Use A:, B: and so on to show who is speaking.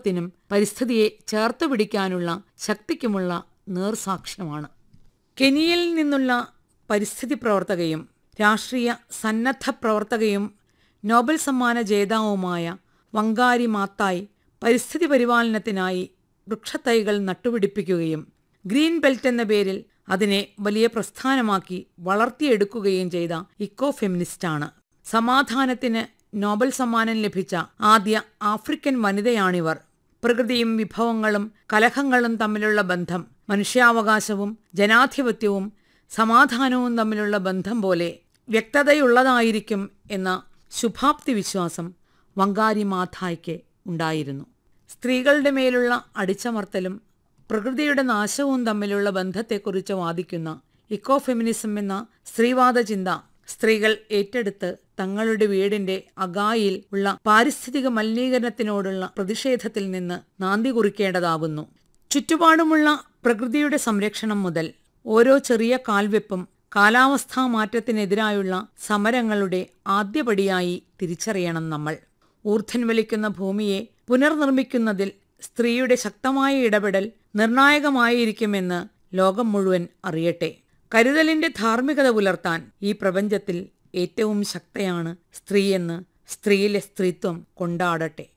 A: ബോധത്തിനും പരിസ്ഥിതിയെ ചേർത്തു പിടിക്കാനുള്ള ശക്തിക്കുമുള്ള നേർസാക്ഷ്യമാണ് കെനിയയിൽ നിന്നുള്ള പരിസ്ഥിതി പ്രവർത്തകയും രാഷ്ട്രീയ സന്നദ്ധ പ്രവർത്തകയും നോബൽ സമ്മാന ജേതാവുമായ വങ്കാരി മാത്തായി പരിസ്ഥിതി പരിപാലനത്തിനായി വൃക്ഷത്തൈകൾ നട്ടുപിടിപ്പിക്കുകയും ഗ്രീൻ ബെൽറ്റ് എന്ന പേരിൽ അതിനെ വലിയ പ്രസ്ഥാനമാക്കി വളർത്തിയെടുക്കുകയും ചെയ്ത ഇക്കോ ഫെമിനിസ്റ്റാണ് സമാധാനത്തിന് നോബൽ സമ്മാനം ലഭിച്ച ആദ്യ ആഫ്രിക്കൻ വനിതയാണിവർ പ്രകൃതിയും വിഭവങ്ങളും കലഹങ്ങളും തമ്മിലുള്ള ബന്ധം മനുഷ്യാവകാശവും ജനാധിപത്യവും സമാധാനവും തമ്മിലുള്ള ബന്ധം പോലെ വ്യക്തതയുള്ളതായിരിക്കും എന്ന ശുഭാപ്തി വിശ്വാസം വങ്കാരി മാഥായ്ക്ക് ഉണ്ടായിരുന്നു സ്ത്രീകളുടെ മേലുള്ള അടിച്ചമർത്തലും പ്രകൃതിയുടെ നാശവും തമ്മിലുള്ള ബന്ധത്തെക്കുറിച്ച് വാദിക്കുന്ന ഇക്കോ ഫെമിനിസം എന്ന സ്ത്രീവാദ ചിന്ത സ്ത്രീകൾ ഏറ്റെടുത്ത് തങ്ങളുടെ വീടിന്റെ അഗായിൽ ഉള്ള പാരിസ്ഥിതിക മലിനീകരണത്തിനോടുള്ള പ്രതിഷേധത്തിൽ നിന്ന് നാന്തി കുറിക്കേണ്ടതാകുന്നു ചുറ്റുപാടുമുള്ള പ്രകൃതിയുടെ സംരക്ഷണം മുതൽ ഓരോ ചെറിയ കാൽവെപ്പും കാലാവസ്ഥാ മാറ്റത്തിനെതിരായുള്ള സമരങ്ങളുടെ ആദ്യപടിയായി തിരിച്ചറിയണം നമ്മൾ ഊർധൻ വലിക്കുന്ന ഭൂമിയെ പുനർനിർമ്മിക്കുന്നതിൽ സ്ത്രീയുടെ ശക്തമായ ഇടപെടൽ നിർണായകമായിരിക്കുമെന്ന് ലോകം മുഴുവൻ അറിയട്ടെ കരുതലിന്റെ ധാർമ്മികത പുലർത്താൻ ഈ പ്രപഞ്ചത്തിൽ ഏറ്റവും ശക്തയാണ് സ്ത്രീയെന്ന് സ്ത്രീയിലെ സ്ത്രീത്വം കൊണ്ടാടട്ടെ